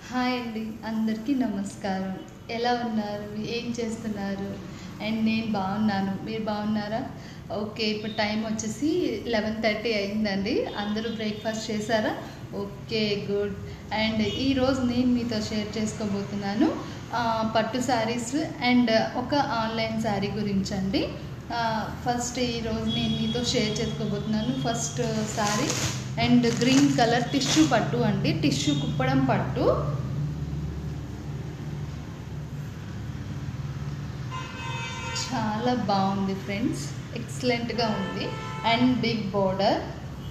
hi అండి అందరికీ నమస్కారం ఎలా ఉన్నారు ఏం చేస్తున్నారు అండ్ నేను బాగున్నాను మీరు బాగున్నారా ఓకే ఇప్పుడు టైం వచ్చేసి లెవెన్ థర్టీ అయిందండి అందరూ బ్రేక్ఫాస్ట్ చేశారా ఓకే గుడ్ అండ్ ఈరోజు నేను మీతో షేర్ చేసుకోబోతున్నాను ఆ, పట్టు శారీస్ అండ్ ఒక ఆన్లైన్ శారీ గురించి అండి ఫస్ట్ ఈరోజు నేను మీతో షేర్ చేసుకోబోతున్నాను first sari and green colour tissue పట్టు అండి టిష్యూ కుప్పడం పట్టు చాలా బాగుంది ఫ్రెండ్స్ ఎక్సలెంట్గా ఉంది అండ్ బిగ్ బోర్డర్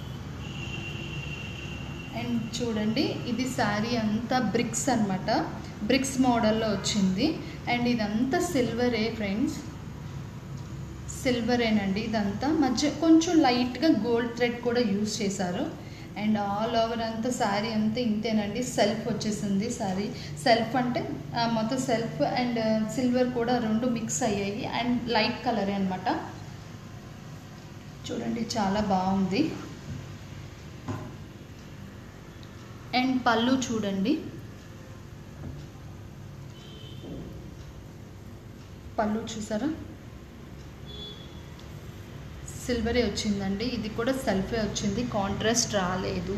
అండ్ చూడండి ఇది శారీ అంతా బ్రిక్స్ అన్నమాట బ్రిక్స్ మోడల్లో వచ్చింది అండ్ ఇదంతా సిల్వరే ఫ్రెండ్స్ సిల్వరేనండి ఇదంతా మధ్య కొంచెం లైట్గా గోల్డ్ థ్రెడ్ కూడా యూజ్ చేశారు అండ్ ఆల్ ఓవర్ అంతా శారీ అంతా ఇంతేనండి సెల్ఫ్ వచ్చేసింది శారీ సెల్ఫ్ అంటే ఆ, మొత్తం సెల్ఫ్ అండ్ సిల్వర్ కూడా రెండు మిక్స్ అయ్యాయి అండ్ లైట్ కలరే అనమాట చూడండి చాలా బాగుంది అండ్ పళ్ళు చూడండి పళ్ళు చూసారా సిల్వరే వచ్చిందండి ఇది కూడా సెల్ఫే వచ్చింది కాంట్రాస్ట్ రాలేదు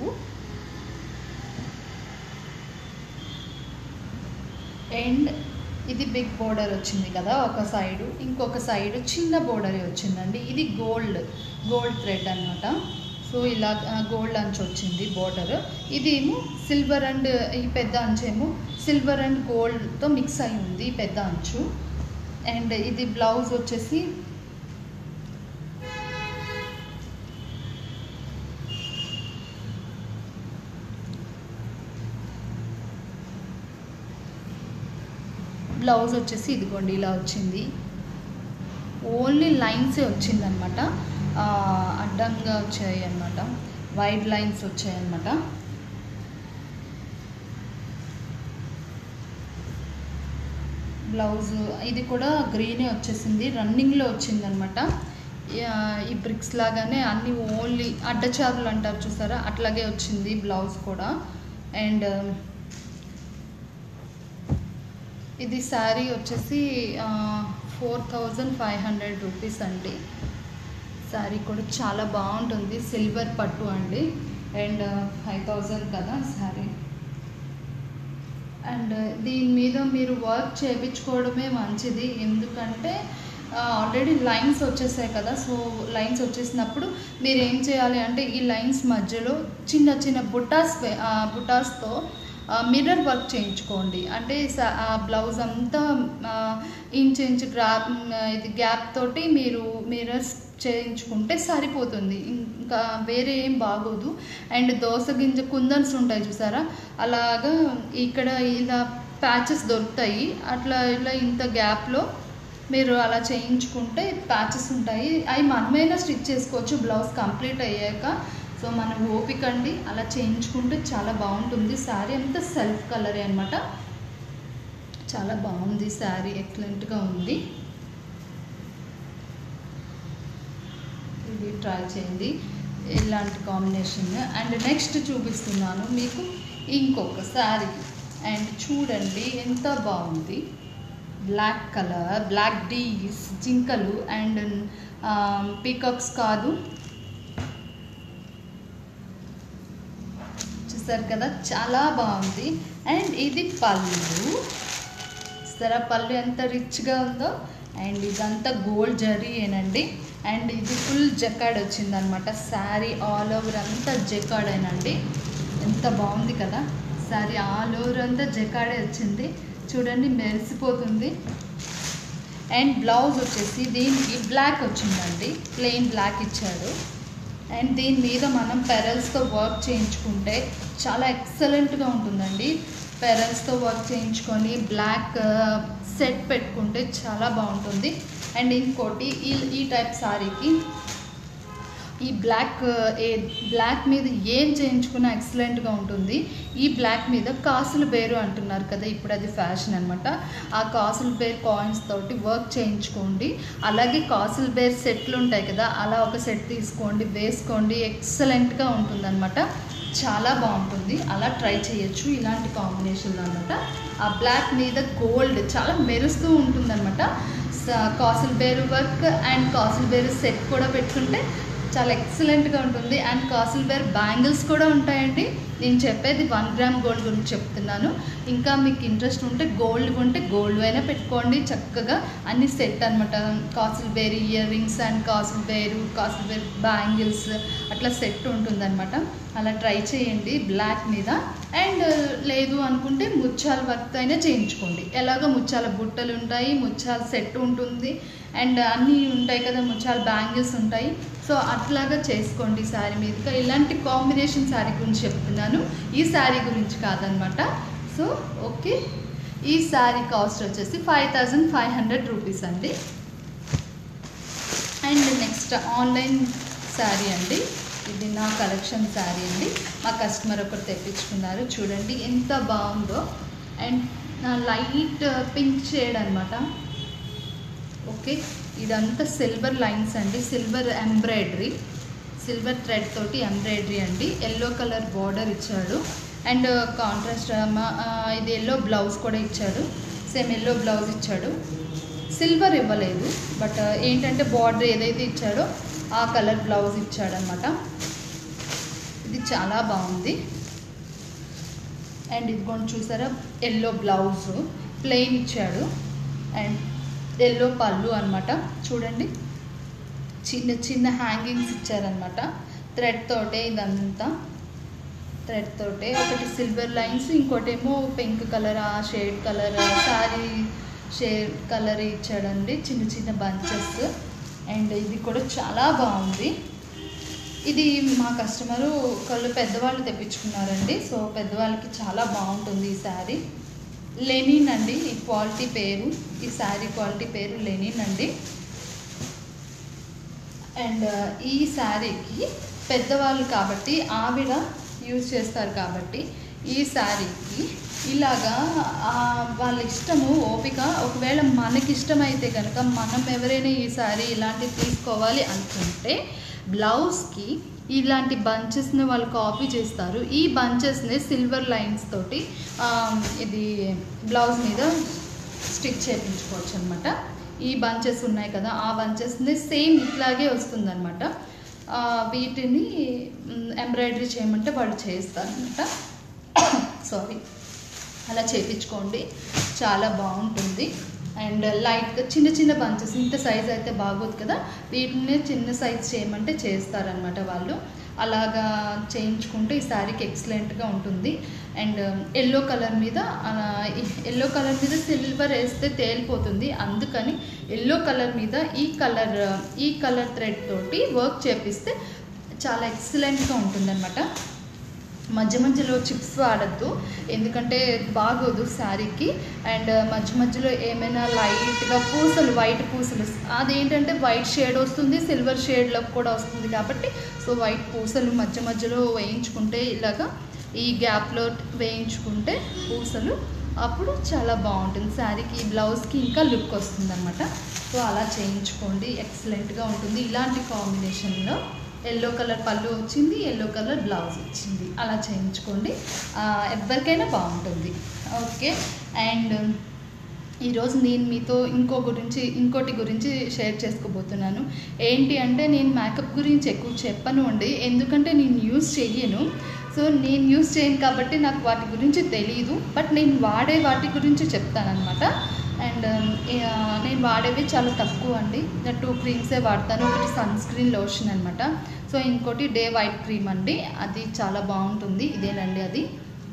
అండ్ ఇది బిగ్ బోర్డర్ వచ్చింది కదా ఒక సైడు ఇంకొక సైడు చిన్న బోర్డరే వచ్చిందండి ఇది గోల్డ్ గోల్డ్ థ్రెడ్ అనమాట సో ఇలా గోల్డ్ అంచు వచ్చింది బోర్డర్ ఇదేమో సిల్వర్ అండ్ ఈ పెద్ద అంచు ఏమో సిల్వర్ అండ్ గోల్డ్తో మిక్స్ అయి ఉంది ఈ పెద్ద అంచు అండ్ ఇది బ్లౌజ్ వచ్చేసి బ్లౌజ్ వచ్చేసి ఇదిగోండి ఇలా వచ్చింది ఓన్లీ లైన్సే వచ్చిందనమాట అడ్డంగా వచ్చాయి అనమాట వైడ్ లైన్స్ వచ్చాయి అనమాట బ్లౌజ్ ఇది కూడా గ్రీనే వచ్చేసింది రన్నింగ్లో వచ్చిందనమాట ఈ బ్రిక్స్ లాగానే అన్ని ఓన్లీ అడ్డచారులు అంటారు చూసారా అట్లాగే వచ్చింది బ్లౌజ్ కూడా అండ్ ఇది శారీ వచ్చేసి four thousand five hundred rupees అండి శారీ కూడా చాలా బాగుంటుంది సిల్వర్ పట్టు అండి అండ్ ఫైవ్ థౌజండ్ కదా శారీ అండ్ దీని మీద మీరు వర్క్ చేయించుకోవడమే మంచిది ఎందుకంటే ఆల్రెడీ లైన్స్ వచ్చేసాయి కదా సో లైన్స్ వచ్చేసినప్పుడు మీరు ఏం చేయాలి అంటే ఈ లైన్స్ మధ్యలో చిన్న చిన్న బుటాస్ వే- ఆ బుటాస్తో మిర్రర్ వర్క్ చేయించుకోండి అంటే స- ఆ బ్లౌజ్ అంతా ఆ, ఇంచ్ ఇంచ్ గ్రాప్ ఇది గ్యాప్ తోటి మీరు మిర్రర్స్ చేయించుకుంటే సరిపోతుంది ఇంకా వేరే ఏం బాగోదు అండ్ దోస గింజ కుందన్స్ ఉంటాయి చూసారా అలాగా ఇక్కడ ఇలా ప్యాచెస్ దొరుకుతాయి అట్లా ఇలా ఇంత గ్యాప్లో మీరు అలా చేయించుకుంటే ప్యాచెస్ ఉంటాయి అవి మనమైనా స్టిచ్ చేసుకోవచ్చు బ్లౌజ్ కంప్లీట్ అయ్యాక సో మన ఓపిక అండి అలా చేయించుకుంటే చాలా బాగుంటుంది శారీ అంతా సెల్ఫ్ కలరే అనమాట చాలా బాగుంది శారీ ఎక్సలెంట్గా ఉంది ఇది ట్రై చేయండి ఇలాంటి కాంబినేషన్ అండ్ నెక్స్ట్ చూపిస్తున్నాను మీకు ఇంకొక శారీ అండ్ చూడండి ఎంత బాగుంది బ్లాక్ కలర్ బ్లాక్ డీస్ జింకలు అండ్ పీకాక్స్ కాదు చూసారు కదా చాలా బాగుంది అండ్ ఇది పళ్ళు సరే పళ్ళు ఎంత రిచ్గా ఉందో అండ్ ఇదంతా గోల్డ్ జరీయేనండి అండ్ ఇది ఫుల్ జకాడ్ వచ్చిందనమాట శారీ ఆల్ ఓవర్ అంతా జకాడేనండి ఎంత బాగుంది కదా శారీ ఆల్ ఓవర్ అంతా జకాడే వచ్చింది చూడండి మెరిసిపోతుంది అండ్ బ్లౌజ్ వచ్చేసి దీనికి బ్లాక్ వచ్చిందండి ప్లెయిన్ బ్లాక్ ఇచ్చాడు అండ్ దీని మీద మనం పెరల్స్తో వర్క్ చేయించుకుంటే చాలా ఎక్సలెంట్గా ఉంటుందండి పెరల్స్తో వర్క్ చేయించుకొని బ్లాక్ సెట్ పెట్టుకుంటే చాలా బాగుంటుంది అండ్ ఇంకోటి ఈ ఈ టైప్ శారీకి ఈ బ్లాక్ ఏ బ్లాక్ మీద ఏం చేయించుకున్నా ఎక్సలెంట్గా ఉంటుంది ఈ బ్లాక్ మీద కాసులు బేరు అంటున్నారు కదా ఇప్పుడు అది ఫ్యాషన్ అనమాట ఆ కాసులు బేర్ కాయిన్స్ తోటి వర్క్ చేయించుకోండి అలాగే కాసులు బేర్ సెట్లు ఉంటాయి కదా అలా ఒక సెట్ తీసుకోండి వేసుకోండి ఎక్సలెంట్గా ఉంటుందన్నమాట చాలా బాగుంటుంది అలా ట్రై చేయొచ్చు ఇలాంటి కాంబినేషన్లో అనమాట ఆ బ్లాక్ మీద గోల్డ్ చాలా మెరుస్తూ ఉంటుందన్నమాట కాసుల్ బేరు వర్క్ అండ్ కాసుల్ బేరు సెట్ కూడా పెట్టుకుంటే చాలా ఎక్సలెంట్గా ఉంటుంది అండ్ కాసుల్ బేర్ బ్యాంగిల్స్ కూడా ఉంటాయండి నేను చెప్పేది వన్ గ్రామ్ గోల్డ్ గురించి చెప్తున్నాను ఇంకా మీకు ఇంట్రెస్ట్ ఉంటే గోల్డ్ ఉంటే గోల్డ్ అయినా పెట్టుకోండి చక్కగా అన్ని సెట్ అనమాట కాసుల్ బేర్ ఇయర్ రింగ్స్ అండ్ కాసుల్ బేరు కాసుల్ బేర్ బ్యాంగిల్స్ అట్లా సెట్ ఉంటుందన్నమాట అలా ట్రై చేయండి బ్లాక్ మీద అండ్ లేదు అనుకుంటే ముత్యాల వర్క్ అయినా చేయించుకోండి ఎలాగో ముత్యాల బుట్టలు ఉంటాయి ముత్యాల సెట్ ఉంటుంది అండ్ అన్నీ ఉంటాయి కదా ముత్యాల బ్యాంగిల్స్ ఉంటాయి సో అట్లాగా చేసుకోండి శారీ మీదగా ఇలాంటి కాంబినేషన్ శారీ గురించి చెప్తున్నాను ఈ శారీ గురించి కాదనమాట సో ఓకే ఈ శారీ కాస్ట్ వచ్చేసి five thousand five hundred rupees అండి అండ్ నెక్స్ట్ ఆన్లైన్ శారీ అండి ఇది నా కలెక్షన్ శారీ అండి మా కస్టమర్ ఒకరు తెప్పించుకున్నారు చూడండి ఎంత బాగుందో అండ్ నా లైట్ పింక్ షేడ్ అనమాట ఓకే ఇదంతా సిల్వర్ లైన్స్ అండి సిల్వర్ ఎంబ్రాయిడరీ సిల్వర్ థ్రెడ్ తోటి ఎంబ్రాయిడరీ అండి ఎల్లో కలర్ బార్డర్ ఇచ్చాడు అండ్ కాంట్రాస్ట్ ఇది ఎల్లో బ్లౌజ్ కూడా ఇచ్చాడు సేమ్ ఎల్లో బ్లౌజ్ ఇచ్చాడు సిల్వర్ ఇవ్వలేదు బట్ ఏంటంటే బార్డర్ ఏదైతే ఇచ్చాడో ఆ కలర్ బ్లౌజ్ ఇచ్చాడనమాట ఇది చాలా బాగుంది అండ్ ఇది కూడా చూసారా ఎల్లో బ్లౌజ్ ప్లెయిన్ ఇచ్చాడు అండ్ ఎల్లో పళ్ళు అనమాట చూడండి చిన్న చిన్న హ్యాంగింగ్స్ ఇచ్చారనమాట థ్రెడ్ తోటే ఇదంతా థ్రెడ్ తోటే ఒకటి సిల్వర్ లైన్స్ ఇంకోటేమో పింక్ కలర్ ఆ shade colour sari shade colour ఇచ్చాడండి చిన్న చిన్న బంచెస్ అండ్ ఇది కూడా చాలా బాగుంది ఇది మా కస్టమరు ఒకళ్ళు పెద్దవాళ్ళు తెప్పించుకున్నారండి సో పెద్దవాళ్ళకి చాలా బాగుంటుంది ఈ శారీ లెనిన్ అండి ఈ క్వాలిటీ పేరు ఈ శారీ క్వాలిటీ పేరు లెనిన్ అండి అండ్ ఈ శారీకి పెద్దవాళ్ళు కాబట్టి ఆవిడ యూజ్ చేస్తారు కాబట్టి ఈ శారీకి ఇలాగా ఆ, వాళ్ళ ఇష్టము ఓపిక ఒకవేళ మనకి ఇష్టమైతే కనుక మనం ఎవరైనా ఈ శారీ ఇలాంటివి తీసుకోవాలి అనుకుంటే బ్లౌజ్కి ఇలాంటి బంచెస్ని వాళ్ళు కాపీ చేస్తారు ఈ బంచెస్ని సిల్వర్ లైన్స్ తోటి ఆ, ఇది బ్లౌజ్ మీద స్టిచ్ చేయించుకోవచ్చు అనమాట ఈ బంచెస్ ఉన్నాయి కదా ఆ బంచెస్ని సేమ్ ఇట్లాగే వస్తుందన్నమాట ఆ, వీటిని ఎంబ్రాయిడరీ చేయమంటే వాళ్ళు చేస్తారనమాట సారీ అలా చేపించుకోండి చాలా బాగుంటుంది అండ్ లైట్గా చిన్న చిన్న బంచెస్ ఇంత సైజ్ అయితే బాగోదు కదా వీటిని చిన్న సైజ్ చేయమంటే చేస్తారనమాట వాళ్ళు అలాగా చేయించుకుంటే ఈ శారీకి ఎక్సలెంట్గా ఉంటుంది అండ్ ఎల్లో కలర్ మీద ఎల్లో కలర్ మీద సిల్వర్ వేస్తే తేలిపోతుంది అందుకని ఎల్లో కలర్ మీద ఈ కలర్ ఈ కలర్ థ్రెడ్ తోటి వర్క్ చేపిస్తే చాలా ఎక్సలెంట్గా ఉంటుందన్నమాట మధ్య మధ్యలో చిప్స్ వాడద్దు ఎందుకంటే బాగోదు శారీకి అండ్ మధ్య మధ్యలో ఏమైనా లైట్గా పూసలు వైట్ పూసలు అదేంటంటే వైట్ షేడ్ వస్తుంది సిల్వర్ షేడ్లో కూడా వస్తుంది కాబట్టి సో వైట్ పూసలు మధ్య మధ్యలో వేయించుకుంటే ఇలాగా ఈ గ్యాప్లో వేయించుకుంటే పూసలు అప్పుడు చాలా బాగుంటుంది శారీకి ఈ బ్లౌజ్కి ఇంకా లుక్ వస్తుంది అనమాట సో అలా చేయించుకోండి ఎక్సలెంట్గా ఉంటుంది ఇలాంటి కాంబినేషన్లో ఎల్లో కలర్ పళ్ళు వచ్చింది ఎల్లో కలర్ బ్లౌజ్ వచ్చింది అలా చేయించుకోండి ఆ, ఎవరికైనా బాగుంటుంది ఓకే అండ్ ఈరోజు నేను మీతో ఇంకో గురించి ఇంకోటి గురించి షేర్ చేసుకోబోతున్నాను ఏంటి అంటే నేను మేకప్ గురించి ఎక్కువ చెప్పను అండి ఎందుకంటే నేను యూస్ చెయ్యను సో నేను యూస్ చేయను కాబట్టి నాకు వాటి గురించి తెలియదు బట్ నేను వాడే వాటి గురించి చెప్తానమాట అండ్ నేను వాడేవి చాలా తక్కువ అండి నేను టూ క్రీమ్సే వాడతాను ఒకటి సన్ స్క్రీన్ లోషన్ అనమాట సో ఇంకోటి డే వైట్ క్రీమ్ అండి అది చాలా బాగుంటుంది ఇదేనండి అది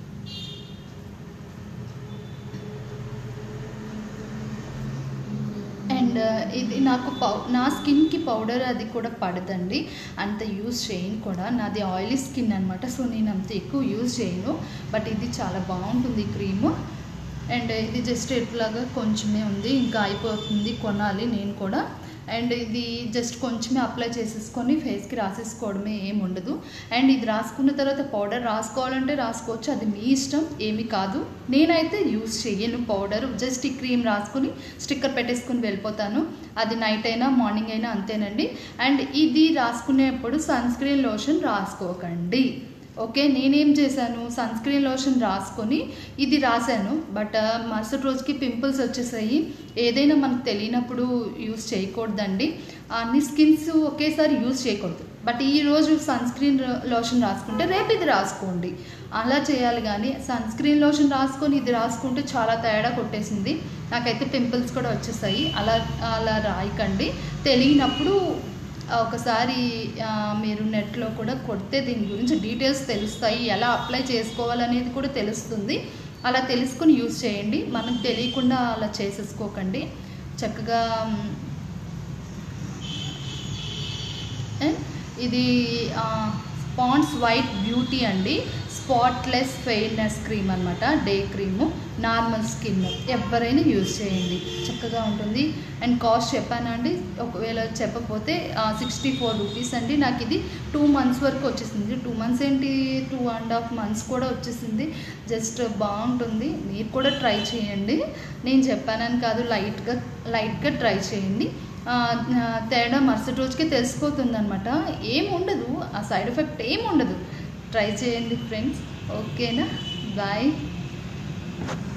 అండ్ ఇది నాకు పౌ నా స్కిన్కి పౌడర్ అది కూడా పడదండి అంత యూజ్ చేయను కూడా నాది ఆయిలీ స్కిన్ అనమాట సో నేను అంత ఎక్కువ యూజ్ చేయను బట్ ఇది చాలా బాగుంటుంది క్రీము అండ్ ఇది జస్ట్ ఎట్లాగా కొంచెమే ఉంది ఇంకా అయిపోతుంది కొనాలి నేను కూడా అండ్ ఇది జస్ట్ కొంచెమే అప్లై చేసేసుకొని ఫేస్కి రాసేసుకోవడమే ఏం ఉండదు అండ్ ఇది రాసుకున్న తర్వాత పౌడర్ రాసుకోవాలంటే రాసుకోవచ్చు అది మీ ఇష్టం ఏమి కాదు నేనైతే యూస్ చేయను పౌడర్ జస్ట్ ఈ క్రీమ్ రాసుకుని స్టిక్కర్ పెట్టేసుకుని వెళ్ళిపోతాను అది నైట్ అయినా మార్నింగ్ అయినా అంతేనండి అండ్ ఇది రాసుకునేప్పుడు సన్ స్క్రీన్ లోషన్ రాసుకోకండి ఓకే నేనేం చేశాను సన్ స్క్రీన్ లోషన్ రాసుకొని ఇది రాశాను బట్ ఆ, మరుసటి రోజుకి పింపుల్స్ వచ్చేసాయి ఏదైనా మనకు తెలియనప్పుడు యూస్ చేయకూడదండి అన్ని స్కిన్స్ ఒకేసారి యూస్ చేయకూడదు బట్ ఈ రోజు సన్ స్క్రీన్ లోషన్ రాసుకుంటే రేపు ఇది రాసుకోండి అలా చేయాలి కానీ సన్ స్క్రీన్ లోషన్ రాసుకొని ఇది రాసుకుంటే చాలా తేడా కొట్టేసింది నాకైతే పింపుల్స్ కూడా వచ్చేసాయి అలా అలా రాయకండి తెలియనప్పుడు ఒకసారి ఆ, మీరు నెట్లో కూడా కొడితే దీని గురించి డీటెయిల్స్ తెలుస్తాయి ఎలా అప్లై చేసుకోవాలనేది కూడా తెలుస్తుంది అలా తెలుసుకుని యూజ్ చేయండి మనకు తెలియకుండా అలా చేసేసుకోకండి చక్కగా మ్, అండ్ ఇది పాండ్స్ వైట్ బ్యూటీ అండి స్పాట్లెస్ ఫెయిర్నెస్ క్రీమ్ అనమాట డే క్రీము నార్మల్ స్కిన్ ఎవరైనా యూజ్ చేయండి చక్కగా ఉంటుంది అండ్ కాస్ట్ చెప్పానా అండి ఒకవేళ చెప్పకపోతే సిక్స్టీ ఫోర్ రూపీస్ అండి నాకు ఇది టూ మంత్స్ వరకు వచ్చేసింది టూ మంత్స్ ఏంటి టూ అండ్ హాఫ్ మంత్స్ కూడా వచ్చేసింది జస్ట్ బాగుంటుంది మీరు కూడా ట్రై చేయండి నేను చెప్పానని కాదు లైట్గా లైట్గా ట్రై చేయండి ఆ, ఆ, తేడా మరుసటి రోజుకే తెలిసిపోతుంది అనమాట ఏం ఉండదు ఆ సైడ్ ఎఫెక్ట్ ఏం ఉండదు ట్రై చేయండి ఫ్రెండ్స్ ఓకేనా బాయ్